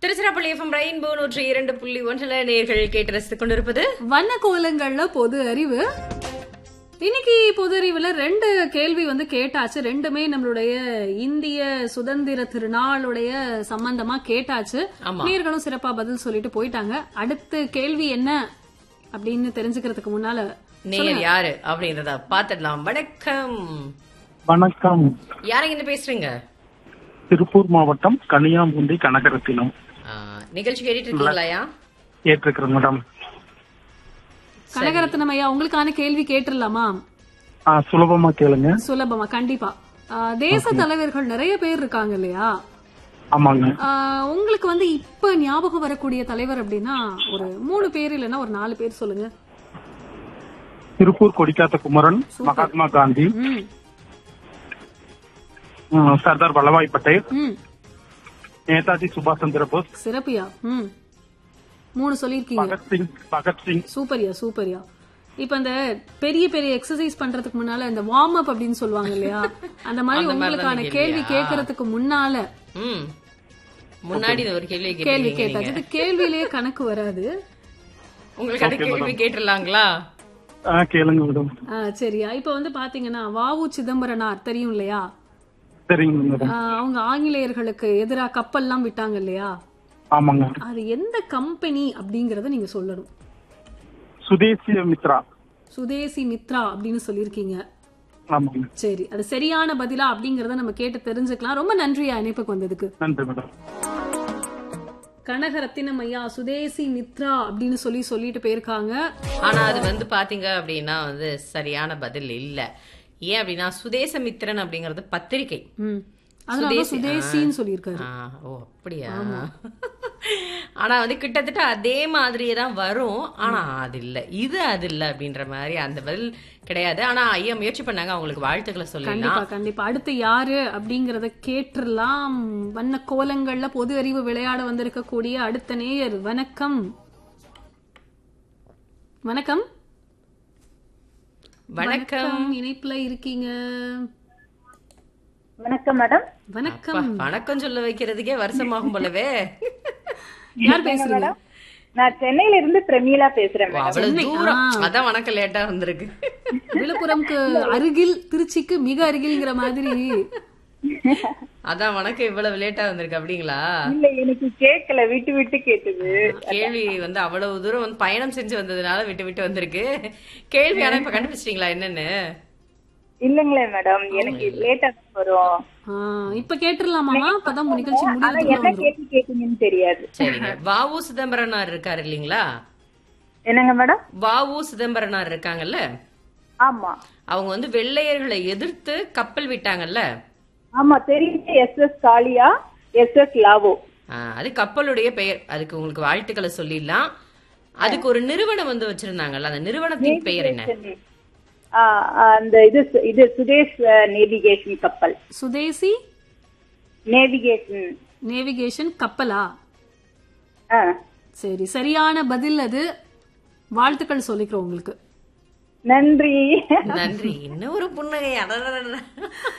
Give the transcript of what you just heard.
Tiruchirappalli FM rainbow நூற்றி இரண்டு புள்ளி ஒன்றில் நேர்கள் கேட்டு ரசித்துக் கொண்டிருப்பது வண்ண கோலங்கள்ல பொது அறிவு இன்னைக்கு பொது அறிவுல ரெண்டு கேள்வி வந்து கேட்டாச்சு ரெண்டுமே நம்மளுடைய இந்திய சுதந்திர திருநாளுடைய சம்பந்தமா கேட்டாச்சு ஆமா. நேர்களும் சிறப்பா பதில் சொல்லிட்டு போயிட்டாங்க அடுத்த கேள்வி என்ன அப்படின்னு தெரிஞ்சுக்கிறதுக்கு முன்னால நேயர் யாரு அப்படின்றத பாத்துடலாம் வணக்கம் வணக்கம் யாருங்க இருந்து பேசுறீங்க திருப்பூர் மாவட்டம் கனியாம்பூண்டி கனகரத்தினம் ஆ, நிகழ்ச்சி கேட்டுட்டு இருக்கீங்களாயா ஏற்றிருக்கிறேன் மேடம் கனகரத்னம் ஐயா உங்களுக்கான கேள்வி கேட்டுடலாமா ஆ, சுலபமா கேளுங்க சுலபமா கண்டிப்பா ஆ, தேச தலைவர்கள் நிறைய பேர் இருக்காங்க இல்லையா ஆமாங்க ஆ, உங்களுக்கு வந்து இப்ப ஞாபகம் வரக்கூடிய தலைவர் அப்படின்னா ஒரு மூணு பேர் இல்லைன்னா ஒரு நாலு பேர் சொல்லுங்க திருப்பூர் கொடிக்காத்த குமரன் மகாத்மா காந்தி ம் ம், சர்தார் வல்லபாய் பட்டேல் ம் நேதாஜி சுபாஷ் சந்திர போஸ் சிறப்பியா ம் மூணு சொல்லியிருக்கீங்க பகத்சிங் பகத்சிங் சூப்பர்யா சூப்பர்யா இப்ப இந்த பெரிய பெரிய எக்ஸசைஸ் பண்றதுக்கு முன்னால இந்த வார்ம் அப் அப்படின்னு சொல்லுவாங்க இல்லையா அந்த மாதிரி அந்த மாதிரி தான் உங்களுக்கான நீங்க கேள்வி இல்லையா? கேட்கறதுக்கு முன்னால ம் முன்னாடி இந்த ஒரு கேள்வி கேள்வி கேட்டீங்க கேட்டாச்சு இது கேள்வியிலேயே கணக்கு வராது உங்களுக்கு அந்த கேள்வி கேட்டுடலாங்களா ஆ, கேளுங்க மேடம் ஆ, சரியா இப்ப வந்து பாத்தீங்கன்னா வாவு சிதம்பரனார் தெரியும் இல்லையா சரிங்க மேடம் ஆ, அவங்க ஆங்கிலேயர்களுக்கு எதிரா கப்பல்லாம் விட்டாங்க இல்லையா ஆமாங்க அது எந்த கம்பெனி அப்படிங்கறத நீங்க சொல்லணும் சுதேசிய மித்ரா சுதேசி மித்ரா அப்படின்னு சொல்லியிருக்கீங்க ஆமாங்க சரி அது சரியான பதிலா அப்படிங்கறத நம்ம கேட்டு தெரிஞ்சுக்கலாம் ரொம்ப நன்றியா இணைப்புக்கு வந்ததுக்கு நன்றி மேடம் கனகரத்தினம் ஐயா சுதேசி மித்ரா அப்படின்னு சொல்லி சொல்லிட்டு போயிருக்காங்க ஆனா அது வந்து பாத்தீங்க அப்படின்னா வந்து சரியான பதில் இல்ல ஏன் அப்படின்னா சுதேசமித்திரன் அப்படிங்கறது பத்திரிகை ம் அதனால சுதேசின்னு சொல்லியிருக்காரு ஆ, ஓ அப்படியா ஆனா வந்து கிட்டத்தட்ட அதே மாதிரியே தான் வரும் ஆனா அது இல்ல இது அது இல்ல அப்படின்ற மாதிரி அந்த பதில் கிடையாது ஆனா ஐயா முயற்சி பண்ணாங்க அவங்களுக்கு வாழ்த்துக்களை சொல்லலாம் கண்டிப்பா கண்டிப்பா அடுத்து யாரு அப்படிங்கறத கேட்டுறலாம் வண்ண கோலங்கள்ல பொது அறிவு விளையாட வந்திருக்கக்கூடிய அடுத்த நேயர் வணக்கம் வணக்கம் வணக்கம் இணைப்புல இருக்கீங்க வணக்கம் மேடம் வணக்கம் அப்பா, வணக்கம் சொல்ல வைக்கிறதுக்கே வருஷமாகும் போலவே யார் பேசுறீங்க நான் சென்னையில இருந்து பிரமீளா பேசுறேன் ஓ, மேடம் அவ்வளவு தூரம் அதான் வணக்கம் லேட்டா வந்திருக்கு விழுப்புரம்க்கு அருகில் திருச்சிக்கு மிக அருகில்ங்கிற மாதிரி அதான் வணக்கம் இவ்வளவு லேட்டா வந்திருக்கு அப்படிங்களா இல்ல எனக்கு கேட்கல விட்டு விட்டு கேட்டது கேள்வி வந்து அவ்வளவு தூரம் வந்து பயணம் செஞ்சு வந்ததுனால விட்டு விட்டு வந்திருக்கு கேள்வி ஆனா இப்ப கண்டுபிடிச்சிட்டீங்களா என்னன்னு இல்லங்களே மேடம் எனக்கு லேட்டா வரும் ஆ, இப்ப கேட்டுடலாமாமா அப்பதான் நிகழ்ச்சி ஆனா முடிவுக்கு என்ன கேட்டு கேட்டீங்கன்னு தெரியாது சரிங்க வாவு சிதம்பரனார் இருக்காரு இல்லீங்களா என்னங்க மேடம் வாவு சிதம்பரனார் இருக்காங்கல்ல ஆமா அவங்க வந்து வெள்ளையர்களை எதிர்த்து கப்பல் விட்டாங்கல்ல ஆமா தெரியும் S S Kaliya S S லாவோ ஆ, அது கப்பலுடைய பெயர் அதுக்கு உங்களுக்கு வாழ்த்துக்களை சொல்லிடலாம் அதுக்கு ஒரு நிறுவனம் வந்து வச்சிருந்தாங்கல்ல அந்த நிறுவனத்தின் பெயர் என்ன ஆ, அந்த இது இது சுதேஷ் நேவிகேஷன் கப்பல் சுதேசி நேவிகேஷன் நேவிகேஷன் கப்பலா ஆ சரி சரியான பதில் அது வாழ்த்துக்கள் சொல்லிக்கிறோம் உங்களுக்கு நன்றி நன்றி இன்னும் ஒரு புன்னகை அடடடட.